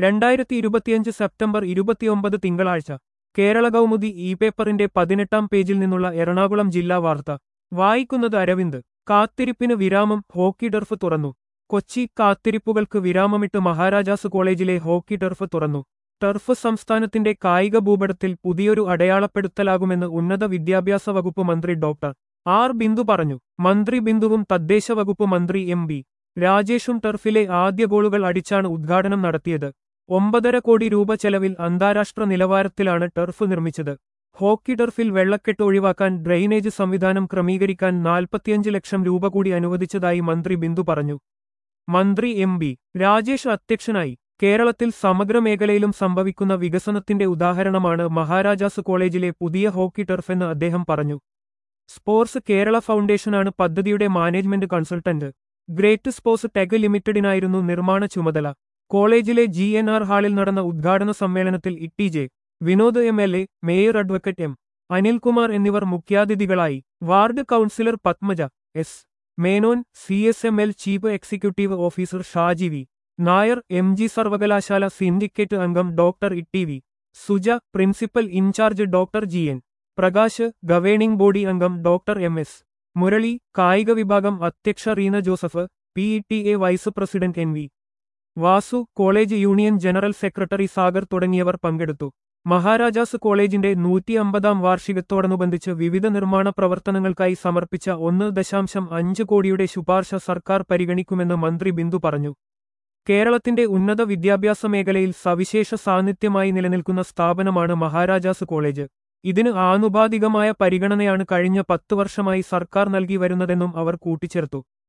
രണ്ടായിരത്തി ഇരുപത്തിയഞ്ച് സെപ്റ്റംബർ ഇരുപത്തിയൊമ്പത് തിങ്കളാഴ്ച കേരള കൗമുദി ഇ പേപ്പറിന്റെ പതിനെട്ടാം പേജിൽ നിന്നുള്ള എറണാകുളം ജില്ലാ വാർത്ത വായിക്കുന്നത് അരവിന്ദ് കാത്തിരിപ്പിന് വിരാമം ഹോക്കി ടർഫ് തുറന്നു കൊച്ചി കാത്തിരിപ്പുകൾക്ക് വിരാമമിട്ട് മഹാരാജാസ് കോളേജിലെ ഹോക്കി ടർഫ് തുറന്നു ടർഫ് സംസ്ഥാനത്തിന്റെ കായിക ഭൂപടത്തിൽ പുതിയൊരു അടയാളപ്പെടുത്തലാകുമെന്ന് ഉന്നത വിദ്യാഭ്യാസ വകുപ്പ് മന്ത്രി ഡോക്ടർ ആർ ബിന്ദു പറഞ്ഞു മന്ത്രി ബിന്ദുവും തദ്ദേശ വകുപ്പ് മന്ത്രി എം ബി രാജേഷും ടർഫിലെ ആദ്യ ഗോളുകൾ അടിച്ചാണ് ഉദ്ഘാടനം നടത്തിയത് ഒമ്പതര കോടി രൂപ ചെലവിൽ അന്താരാഷ്ട്ര നിലവാരത്തിലാണ് ടർഫ് നിർമ്മിച്ചത് ഹോക്കി ടർഫിൽ വെള്ളക്കെട്ട് ഒഴിവാക്കാൻ ഡ്രെയിനേജ് സംവിധാനം ക്രമീകരിക്കാൻ നാൽപ്പത്തിയഞ്ച് ലക്ഷം രൂപ കൂടി അനുവദിച്ചതായി മന്ത്രി ബിന്ദു പറഞ്ഞു മന്ത്രി എം ബി രാജേഷ് അധ്യക്ഷനായി കേരളത്തിൽ സമഗ്ര മേഖലയിലും സംഭവിക്കുന്ന വികസനത്തിന്റെ ഉദാഹരണമാണ് മഹാരാജാസ് കോളേജിലെ പുതിയ ഹോക്കി ടർഫെന്ന് അദ്ദേഹം പറഞ്ഞു സ്പോർട്സ് കേരള ഫൗണ്ടേഷനാണ് പദ്ധതിയുടെ management consultant great sports tech ലിമിറ്റഡിനായിരുന്നു നിർമ്മാണ ചുമതല കോളേജിലെ ജി എൻ ആർ ഹാളിൽ നടന്ന ഉദ്ഘാടന സമ്മേളനത്തിൽ T J Vinod M L A mayor advocate M Anilkumar എന്നിവർ മുഖ്യാതിഥികളായി ward councillor Padmaja S Menon C S M L chief executive officer Shaji V Nair M G സർവകലാശാല സിൻഡിക്കേറ്റ് അംഗം doctor T V Suja principal in charge doctor G N Prakash governing body അംഗം doctor M S Murali കായിക വിഭാഗം അധ്യക്ഷ Reena Joseph P E T A vice president N V Vasu college union general secretary Sagar തുടങ്ങിയവർ പങ്കെടുത്തു മഹാരാജാസ് കോളേജിന്റെ നൂറ്റി അമ്പതാം വാർഷികത്തോടനുബന്ധിച്ച് വിവിധ നിർമ്മാണ പ്രവർത്തനങ്ങൾക്കായി സമർപ്പിച്ച ഒന്ന് ദശാംശം അഞ്ച് കോടിയുടെ ശുപാർശ സർക്കാർ പരിഗണിക്കുമെന്ന് മന്ത്രി ബിന്ദു പറഞ്ഞു കേരളത്തിന്റെ ഉന്നത വിദ്യാഭ്യാസ മേഖലയിൽ സവിശേഷ സാന്നിധ്യമായി നിലനിൽക്കുന്ന സ്ഥാപനമാണ് മഹാരാജാസ് കോളേജ് ഇതിന് ആനുപാതികമായ പരിഗണനയാണ് കഴിഞ്ഞ പത്തു വർഷമായി സർക്കാർ നൽകി വരുന്നതെന്നും അവർ കൂട്ടിച്ചേർത്തു